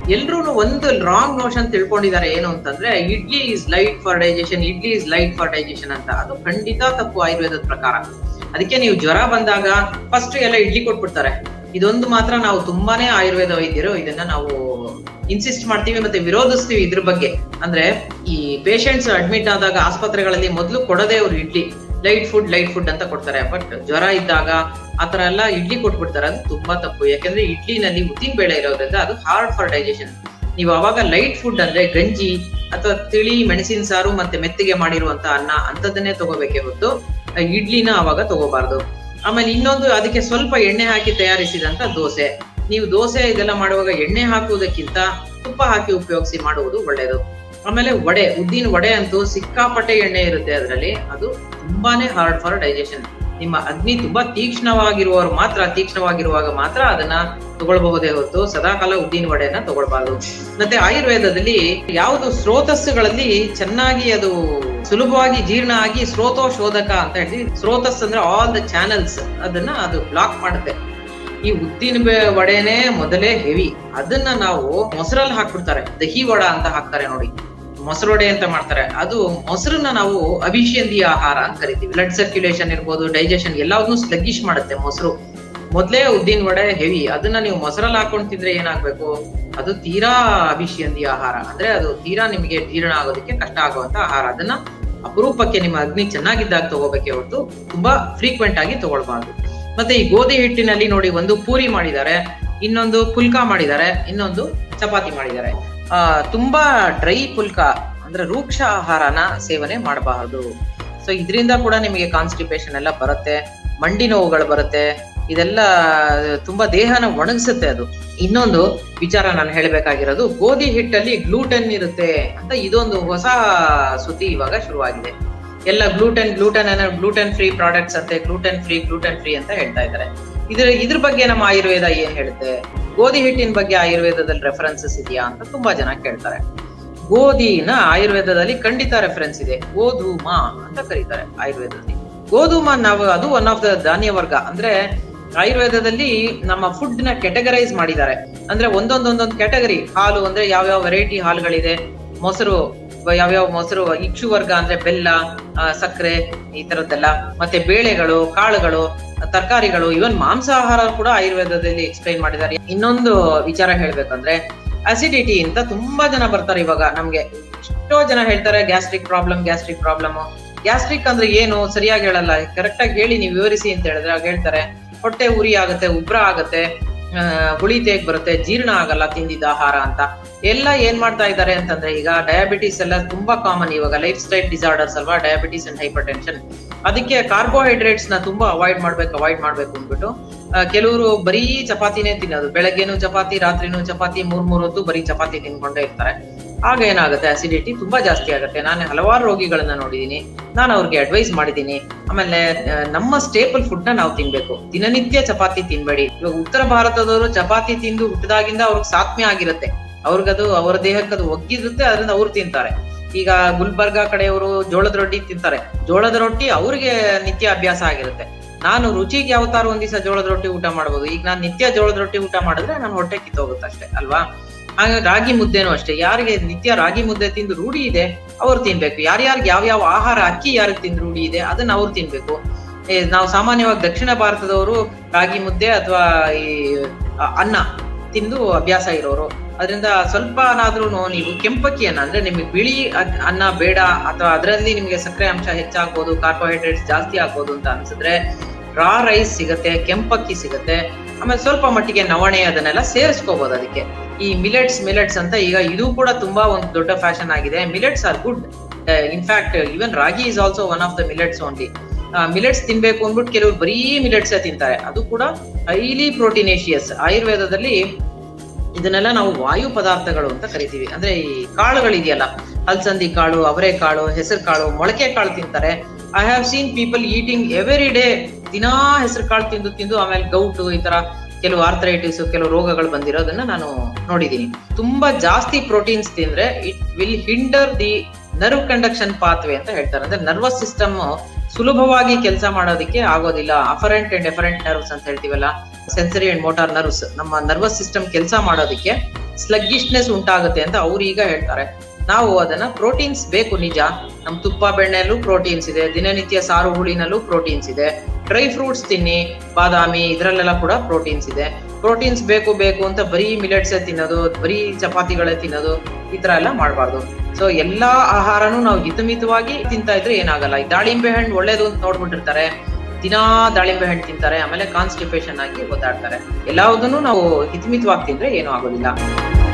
ಎಲ್ರು ಒಂದು wrong notion ತಿಳ್ಕೊಂಡಿದ್ದಾರೆ ಏನು ಅಂತಂದ್ರೆ idli is light for digestion idli is light for digestion ಅಂತ ಅದು ಖಂಡಿತ ತಪ್ಪು ಆಯುರ್ವೇದದ ಪ್ರಕಾರ ಅದಕ್ಕೆ ನೀವು ಜ್ವರ ಬಂದಾಗ ಫಸ್ಟ್ ಎಲ್ಲ ಇಡ್ಲಿ ಕೊಟ್ಬಿಡ್ತಾರೆ ಇದೊಂದು ಮಾತ್ರ ನಾವು ತುಂಬಾನೇ ಆಯುರ್ವೇದ ವೈದ್ಯರು ಇದನ್ನ ನಾವು ಇನ್ಸಿಸ್ಟ್ ಮಾಡ್ತೀವಿ ಮತ್ತೆ ವಿರೋಧಿಸ್ತೀವಿ ಇದ್ರ ಬಗ್ಗೆ ಅಂದ್ರೆ ಈ ಪೇಷಂಟ್ಸ್ ಅಡ್ಮಿಟ್ ಆದಾಗ ಆಸ್ಪತ್ರೆಗಳಲ್ಲಿ ಮೊದಲು ಕೊಡೋದೇ ಅವ್ರು idli light food light food ಅಂತ ಕೊಡ್ತಾರೆ ಬಟ್ ಜ್ವರ ಇದ್ದಾಗ ಆತರ ಎಲ್ಲ ಇಡ್ಲಿ ಕೊಟ್ಬಿಡ್ತಾರೆ ಅದು ತುಂಬಾ ತಪ್ಪು ಯಾಕಂದ್ರೆ ಇಡ್ಲಿನಲ್ಲಿ ಉದ್ದಿನ ಬೇಳೆ ಇರೋದ್ರಿಂದ ಅದು ಹಾರ್ಡ್ ಫಾರ್ ಡೈಜೆಷನ್ ನೀವು ಅವಾಗ ಲೈಟ್ ಫುಡ್ ಅಂದ್ರೆ ಗಂಜಿ ಅಥವಾ ತಿಳಿ ಮೆಣಸಿನ ಸಾರು ಮತ್ತೆ ಮೆತ್ತಿಗೆ ಮಾಡಿರುವಂತ ಅನ್ನ ಅಂತದನ್ನೇ ತಗೋಬೇಕೇ ಹೊತ್ತು ಆ ಇಡ್ಲಿನ ಅವಾಗ ತಗೋಬಾರ್ದು ಆಮೇಲೆ ಇನ್ನೊಂದು ಅದಕ್ಕೆ ಸ್ವಲ್ಪ ಎಣ್ಣೆ ಹಾಕಿ ತಯಾರಿಸಿದಂತ ದೋಸೆ ನೀವು ದೋಸೆ ಇದೆಲ್ಲ ಮಾಡುವಾಗ ಎಣ್ಣೆ ಹಾಕುವುದಕ್ಕಿಂತ ತುಪ್ಪ ಹಾಕಿ ಉಪಯೋಗಿಸಿ ಮಾಡುವುದು ಒಳ್ಳೆಯದು ಆಮೇಲೆ ವಡೆ ಉದ್ದಿನ ವಡೆ ಅಂತೂ ಸಿಕ್ಕಾಪಟ್ಟೆ ಎಣ್ಣೆ ಇರುತ್ತೆ ಅದರಲ್ಲಿ ಅದು ತುಂಬಾನೇ ಹಾರ್ಡ್ ಫಾರ್ ಡೈಜೆಷನ್ ನಿಮ್ಮ ಅಗ್ನಿ ತುಂಬಾ ತೀಕ್ಷ್ಣವಾಗಿರುವವರು ಮಾತ್ರ ತೀಕ್ಷ್ಣವಾಗಿರುವಾಗ ಮಾತ್ರ ಅದನ್ನ ತಗೊಳ್ಬಹುದೇ ಹೊತ್ತು ಸದಾಕಾಲ ಉದ್ದಿನ ವಡೆನ ತಗೊಳ್ಬಾರ್ದು ಮತ್ತೆ ಆಯುರ್ವೇದದಲ್ಲಿ ಯಾವುದು ಸ್ರೋತಸ್ಸುಗಳಲ್ಲಿ ಚೆನ್ನಾಗಿ ಅದು ಸುಲಭವಾಗಿ ಜೀರ್ಣ ಆಗಿ ಸ್ರೋತೋಶೋಧಕ ಅಂತ ಹೇಳ್ತೀವಿ ಸ್ರೋತಸ್ ಅಂದ್ರೆ ಆಲ್ ದ ಚಾನಲ್ಸ್ ಅದನ್ನ ಅದು ಬ್ಲಾಕ್ ಮಾಡುತ್ತೆ ಈ ಉದ್ದಿನ ಬೆ- ವಡೆನೇ ಮೊದಲೇ ಹೆವಿ ಅದನ್ನ ನಾವು ಮೊಸರಲ್ಲಿ ಹಾಕ್ಬಿಡ್ತಾರೆ ದಹಿ ವಡ ಅಂತ ಹಾಕ್ತಾರೆ ನೋಡಿ ಮೊಸರು ವಡೆ ಅಂತ ಮಾಡ್ತಾರೆ ಅದು ಮೊಸರನ್ನ ನಾವು ಅಭಿಷೇಂದಿ ಆಹಾರ ಅಂತ ಕರಿತೀವಿ ಬ್ಲಡ್ ಸರ್ಕ್ಯುಲೇಷನ್ ಇರ್ಬೋದು ಡೈಜೆಷನ್ ಎಲ್ಲವನ್ನೂ ಸ್ಲಗ್ಗಿಶ್ ಮಾಡುತ್ತೆ ಮೊಸರು ಮೊದ್ಲೇ ಉದ್ದಿನ ವಡೆ ಹೆವಿ ಅದನ್ನ ನೀವು ಮೊಸರಲ್ಲಿ ಹಾಕೊಂಡ್ ತಿಂದ್ರೆ ಏನಾಗ್ಬೇಕು ಅದು ತೀರಾ ಅಭಿಷೇಂದಿ ಆಹಾರ ಅಂದ್ರೆ ಅದು ತೀರಾ ನಿಮಗೆ ಜೀರ್ಣ ಆಗೋದಕ್ಕೆ ಕಷ್ಟ ಆಗುವಂತ ಆಹಾರ ಅದನ್ನ ಅಪರೂಪಕ್ಕೆ ನಿಮ್ಮ ಅಗ್ನಿ ಚೆನ್ನಾಗಿದ್ದಾಗ ತಗೋಬೇಕೆ ಹೊರತು ತುಂಬಾ ಫ್ರೀಕ್ವೆಂಟ್ ಆಗಿ ತಗೊಳ್ಬಾರ್ದು ಮತ್ತೆ ಈ ಗೋಧಿ ಹಿಟ್ಟಿನಲ್ಲಿ ನೋಡಿ ಒಂದು ಪೂರಿ ಮಾಡಿದ್ದಾರೆ ಇನ್ನೊಂದು ಪುಲ್ಕ ಮಾಡಿದ್ದಾರೆ ಇನ್ನೊಂದು ಚಪಾತಿ ಮಾಡಿದ್ದಾರೆ ಆ ತುಂಬಾ ಡ್ರೈ ಪುಲ್ಕ ಅಂದ್ರೆ ರೂಕ್ಷ ಆಹಾರನ ಸೇವನೆ ಮಾಡಬಾರದು ಸೊ ಇದರಿಂದ ಕೂಡ ನಿಮಗೆ ಕಾನ್ಸ್ಟಿಪೇಷನ್ ಎಲ್ಲ ಬರುತ್ತೆ ಮಂಡಿ ನೋವುಗಳು ಬರುತ್ತೆ ಇದೆಲ್ಲ ತುಂಬಾ ದೇಹನ ಒಣಗಿಸುತ್ತೆ ಅದು ಇನ್ನೊಂದು ವಿಚಾರ ನಾನು ಹೇಳ್ಬೇಕಾಗಿರೋದು ಗೋಧಿ ಹಿಟ್ಟಲ್ಲಿ ಗ್ಲೂಟನ್ ಇರುತ್ತೆ ಅಂತ ಇದೊಂದು ಹೊಸ ಸುದ್ದಿ ಇವಾಗ ಶುರುವಾಗಿದೆ ಎಲ್ಲ ಗ್ಲೂಟನ್ ಗ್ಲೂಟನ್ ಅನ್ನೋ ಗ್ಲೂಟನ್ ಫ್ರೀ ಪ್ರಾಡಕ್ಟ್ಸ್ ಅಂತೆ ಗ್ಲೂಟನ್ ಫ್ರೀ ಗ್ಲೂಟನ್ ಫ್ರೀ ಅಂತ ಹೇಳ್ತಾ ಇದ್ದಾರೆ ಇದ್ರ ಇದ್ರ ಬಗ್ಗೆ ನಮ್ಮ ಆಯುರ್ವೇದ ಏನ್ ಹೇಳುತ್ತೆ ಗೋಧಿ ಹಿಟ್ಟಿನ ಬಗ್ಗೆ ಆಯುರ್ವೇದದಲ್ಲಿ ರೆಫರೆನ್ಸಸ್ ಇದೆಯಾ ಅಂತ ತುಂಬಾ ಜನ ಕೇಳ್ತಾರೆ ಗೋಧಿನ ಆಯುರ್ವೇದದಲ್ಲಿ ಖಂಡಿತ ರೆಫರೆನ್ಸ್ ಇದೆ ಗೋಧೂಮ ಅಂತ ಕರೀತಾರೆ ಆಯುರ್ವೇದದಲ್ಲಿ ಗೋಧೂಮ ನಾವು ಅದು ಒನ್ ಆಫ್ ದ ಧಾನ್ಯ ವರ್ಗ ಅಂದ್ರೆ ಆಯುರ್ವೇದದಲ್ಲಿ ನಮ್ಮ ಫುಡ್ ನ ಕೆಟಗರೈಸ್ ಮಾಡಿದ್ದಾರೆ ಅಂದ್ರೆ ಒಂದೊಂದೊಂದೊಂದು ಕ್ಯಾಟಗರಿ ಹಾಲು ಅಂದ್ರೆ ಯಾವ್ಯಾವ ವೆರೈಟಿ ಹಾಲುಗಳಿದೆ ಮೊಸರು ಯಾವ್ಯಾವ ಮೊಸರು ಇಕ್ಷು ವರ್ಗ ಅಂದ್ರೆ ಬೆಲ್ಲ ಆ, ಸಕ್ಕರೆ ಈ ತರದ್ದೆಲ್ಲ ಮತ್ತೆ ಬೇಳೆಗಳು ಕಾಳುಗಳು ತರಕಾರಿಗಳು ಇವನ್ ಮಾಂಸಾಹಾರ ಕೂಡ ಆಯುರ್ವೇದದಲ್ಲಿ ಎಕ್ಸ್ಪ್ಲೈನ್ ಮಾಡಿದ್ದಾರೆ ಇನ್ನೊಂದು ವಿಚಾರ ಹೇಳ್ಬೇಕಂದ್ರೆ ಅಸಿಡಿಟಿ ಅಂತ ತುಂಬಾ ಜನ ಬರ್ತಾರೆ ಇವಾಗ ನಮ್ಗೆ ಎಷ್ಟೋ ಜನ ಹೇಳ್ತಾರೆ gastric problem gastric problem gastric ಅಂದ್ರೆ ಏನು ಸರಿಯಾಗಿ ಹೇಳಲ್ಲ ಕರೆಕ್ಟ್ ಆಗಿ ಹೇಳಿ ನೀವು ವಿವರಿಸಿ ಅಂತ ಹೇಳಿದ್ರೆ ಆಗ ಹೇಳ್ತಾರೆ ಹೊಟ್ಟೆ ಉರಿ ಆಗುತ್ತೆ ಉಬ್ರ ಆಗುತ್ತೆ ಆ, ಹುಳಿ ತೇಗ್ ಬರುತ್ತೆ ಜೀರ್ಣ ಆಗಲ್ಲ ತಿಂದಿದ್ದ ಆಹಾರ ಅಂತ ಎಲ್ಲ ಏನ್ ಮಾಡ್ತಾ ಇದ್ದಾರೆ ಅಂತಂದ್ರೆ ಈಗ ಡಯಾಬಿಟಿಸ್ ಎಲ್ಲ ತುಂಬಾ ಕಾಮನ್ ಇವಾಗ ಲೈಫ್ ಸ್ಟೈಲ್ ಡಿಸಾರ್ಡರ್ಸ್ ಅಲ್ವಾ ಡಯಾಬಿಟಿಸ್ ಅಂಡ್ ಹೈಪರ್ ಟೆನ್ಷನ್ ಅದಕ್ಕೆ ಕಾರ್ಬೋಹೈಡ್ರೇಟ್ಸ್ ನ ತುಂಬಾ ಅವಾಯ್ಡ್ ಮಾಡ್ಬೇಕು ಅವಾಯ್ಡ್ ಮಾಡ್ಬೇಕು ಅಂದ್ಬಿಟ್ಟು ಆ, ಕೆಲವರು ಬರೀ ಚಪಾತಿನೇ ತಿನ್ನೋದು ಬೆಳಗ್ಗೆನೂ ಚಪಾತಿ ರಾತ್ರಿನೂ ಚಪಾತಿ ಮೂರ್ ಮೂರ್ ಹೊತ್ತು ಬರೀ ಚಪಾತಿ ತಿನ್ಕೊಂಡೇ ಇರ್ತಾರೆ ಆಗ ಏನಾಗುತ್ತೆ ಅಸಿಡಿಟಿ ತುಂಬಾ ಜಾಸ್ತಿ ಆಗುತ್ತೆ ನಾನು ಹಲವಾರು ರೋಗಿಗಳನ್ನ ನೋಡಿದೀನಿ ನಾನು ಅವ್ರಿಗೆ ಅಡ್ವೈಸ್ ಮಾಡಿದೀನಿ ಆಮೇಲೆ ಆ, ನಮ್ಮ ಸ್ಟೇಪಲ್ ಫುಡ್ ನ ನಾವು ತಿನ್ಬೇಕು ದಿನನಿತ್ಯ ಚಪಾತಿ ತಿನ್ಬೇಡಿ ಇವಾಗ ಉತ್ತರ ಭಾರತದವರು ಚಪಾತಿ ತಿಂದು ಹುಟ್ಟಿದಾಗಿಂದ ಅವ್ರಿಗೆ ಸಾತ್ಮ್ಯ ಆಗಿರುತ್ತೆ ಅವ್ರಿಗದು ಅವರ ದೇಹಕ್ಕೆ ಅದು ಒಗ್ಗಿರುತ್ತೆ ಅದರಿಂದ ಅವ್ರು ತಿಂತಾರೆ ಈಗ ಗುಲ್ಬರ್ಗಾ ಕಡೆಯವರು ಜೋಳದ ರೊಟ್ಟಿ ತಿಂತಾರೆ ಜೋಳದ ರೊಟ್ಟಿ ಅವ್ರಿಗೆ ನಿತ್ಯ ಅಭ್ಯಾಸ ಆಗಿರುತ್ತೆ ನಾನು ರುಚಿಗೆ ಯಾವತ್ತಾರು ಒಂದ್ ದಿವಸ ಜೋಳದ ರೊಟ್ಟಿ ಊಟ ಮಾಡ್ಬೋದು ಈಗ ನಾನು ನಿತ್ಯ ಜೋಳದ ರೊಟ್ಟಿ ಊಟ ಮಾಡಿದ್ರೆ ನಾನು ಹೊಟ್ಟೆ ಕಿತ್ತೋಗುತ್ತೆ ಅಷ್ಟೇ ಅಲ್ವಾ ಹಾಗೆ ರಾಗಿ ಮುದ್ದೆನೂ ಅಷ್ಟೇ ಯಾರಿಗೆ ನಿತ್ಯ ರಾಗಿ ಮುದ್ದೆ ತಿಂದು ರೂಢಿ ಇದೆ ಅವ್ರು ತಿನ್ಬೇಕು ಯಾರ್ಯಾರಿಗೆ ಯಾವ ಯಾವ ಆಹಾರ ಅಕ್ಕಿ ಯಾರಿಗೆ ತಿಂದು ರೂಢಿ ಇದೆ ಅದನ್ನ ಅವ್ರು ತಿನ್ಬೇಕು ಏ, ನಾವು ಸಾಮಾನ್ಯವಾಗಿ ದಕ್ಷಿಣ ಭಾರತದವರು ರಾಗಿ ಮುದ್ದೆ ಅಥವಾ ಈ ಆ, ಅನ್ನ ತಿಂದು ಅಭ್ಯಾಸ ಇರೋರು ಅದರಿಂದ ಸ್ವಲ್ಪನಾದ್ರೂ ನೀವು ಕೆಂಪಕ್ಕಿಯನ್ನ ಅಂದ್ರೆ ನಿಮಗೆ ಬಿಳಿ ಅದ್- ಅನ್ನ ಬೇಡ ಅಥವಾ ಅದರಲ್ಲಿ ನಿಮಗೆ ಸಕ್ಕರೆ ಅಂಶ ಹೆಚ್ಚಾಗ್ಬೋದು ಕಾರ್ಬೋಹೈಡ್ರೇಟ್ಸ್ ಜಾಸ್ತಿ ಆಗ್ಬೋದು ಅಂತ ಅನ್ಸಿದ್ರೆ ರಾ ರೈಸ್ ಸಿಗತ್ತೆ ಕೆಂಪಕ್ಕಿ ಸಿಗತ್ತೆ ಆಮೇಲೆ ಸ್ವಲ್ಪ ಮಟ್ಟಿಗೆ ನವಣೆ ಅದನ್ನೆಲ್ಲ ಸೇರಿಸ್ಕೋಬಹುದು ಅದಕ್ಕೆ ಈ ಮಿಲೆಟ್ಸ್ ಮಿಲೆಟ್ಸ್ ಅಂತ ಈಗ ಇದು ಕೂಡ ತುಂಬಾ ಒಂದು ದೊಡ್ಡ ಫ್ಯಾಷನ್ ಆಗಿದೆ millets are good in fact even ragi is also one of the millets only millets ತಿನ್ಬೇಕು ಅಂದ್ಬಿಟ್ಟು ಕೆಲವರು ಬರೀ ಮಿಲೆಟ್ಸ್ ತಿಂತಾರೆ ಅದು ಕೂಡ ಹೈಲಿ ಪ್ರೋಟೀನೇಷಿಯಸ್ ಆಯುರ್ವೇದದಲ್ಲಿ ಇದನ್ನೆಲ್ಲ ನಾವು ವಾಯು ಪದಾರ್ಥಗಳು ಅಂತ ಕರಿತೀವಿ ಅಂದ್ರೆ ಈ ಕಾಳುಗಳಿದೆಯಲ್ಲ ಅಲ್ಸಂದಿ ಕಾಳು ಅವರೆಕಾಳು ಹೆಸರು ಕಾಳು ಮೊಳಕೆ ಕಾಳು ತಿಂತಾರೆ I have seen people eating every day ದಿನಾ ಹೆಸರು ಕಾಳು ತಿಂದು ತಿಂದು ಆಮೇಲೆ ಗೌಟು ಈ ತರ ಕೆಲವು ಆರ್ಥರೈಟಿಸ್ ಕೆಲವು ರೋಗಗಳು ಬಂದಿರೋದನ್ನ ನಾನು ನೋಡಿದೀನಿ ತುಂಬಾ ಜಾಸ್ತಿ ಪ್ರೋಟೀನ್ಸ್ ತಿಂದ್ರೆ it will hinder the nerve conduction pathway ಅಂತ ಹೇಳ್ತಾರೆ ಅಂದ್ರೆ ನರ್ವಸ್ ಸಿಸ್ಟಮ್ ಸುಲಭವಾಗಿ ಕೆಲಸ ಮಾಡೋದಕ್ಕೆ ಆಗೋದಿಲ್ಲ ಅಫರೆಂಟ್ ಅಂಡ್ ಎಫರೆಂಟ್ ನರ್ವ್ಸ್ ಅಂತ ಹೇಳ್ತೀವಲ್ಲ ಸೆನ್ಸರಿ ಅಂಡ್ ಮೋಟಾರ್ ನರ್ವ್ಸ್ ನಮ್ಮ ನರ್ವಸ್ ಸಿಸ್ಟಮ್ ಕೆಲಸ ಮಾಡೋದಕ್ಕೆ ಸ್ಲಗ್ಗಿಶ್ನೆಸ್ ಉಂಟಾಗುತ್ತೆ ಅಂತ ಅವ್ರು ಈಗ ಹೇಳ್ತಾರೆ ನಾವು ಅದನ್ನ ಪ್ರೋಟೀನ್ಸ್ ಬೇಕು ನಿಜ ನಮ್ ತುಪ್ಪ ಬೆಣ್ಣೆಲ್ಲೂ ಪ್ರೋಟೀನ್ಸ್ ಇದೆ ದಿನನಿತ್ಯ ಸಾರು ಹುಳಿನಲ್ಲೂ ಪ್ರೋಟೀನ್ಸ್ ಇದೆ ಡ್ರೈ ಫ್ರೂಟ್ಸ್ ತಿನ್ನಿ ಬಾದಾಮಿ ಇದ್ರಲ್ಲೆಲ್ಲ ಕೂಡ ಪ್ರೋಟೀನ್ಸ್ ಇದೆ ಪ್ರೋಟೀನ್ಸ್ ಬೇಕು ಬೇಕು ಅಂತ ಬರೀ ಮಿಲೆಟ್ಸ್ ತಿನ್ನೋದು ಬರೀ ಚಪಾತಿಗಳೇ ತಿನ್ನೋದು ಈ ತರ ಎಲ್ಲ ಮಾಡಬಾರ್ದು ಸೊ ಎಲ್ಲಾ ಆಹಾರನೂ ನಾವು ಹಿತಮಿತವಾಗಿ ತಿಂತಾ ಇದ್ರೆ ಏನಾಗಲ್ಲ ಈ ದಾಳಿಂಬೆ ಹಣ್ಣು ಒಳ್ಳೇದು ಅಂತ ನೋಡ್ಬಿಟ್ಟಿರ್ತಾರೆ ದಿನಾ ದಾಳಿಂಬೆ ಹಣ್ಣು ತಿಂತಾರೆ ಆಮೇಲೆ ಕಾನ್ಸ್ಟಿಪೇಷನ್ ಆಗಿ ಒದ್ದಾಡ್ತಾರೆ ಎಲ್ಲದನ್ನು ನಾವು ಹಿತಮಿತವಾಗಿ ತಿಂದ್ರೆ ಏನೂ ಆಗೋದಿಲ್ಲ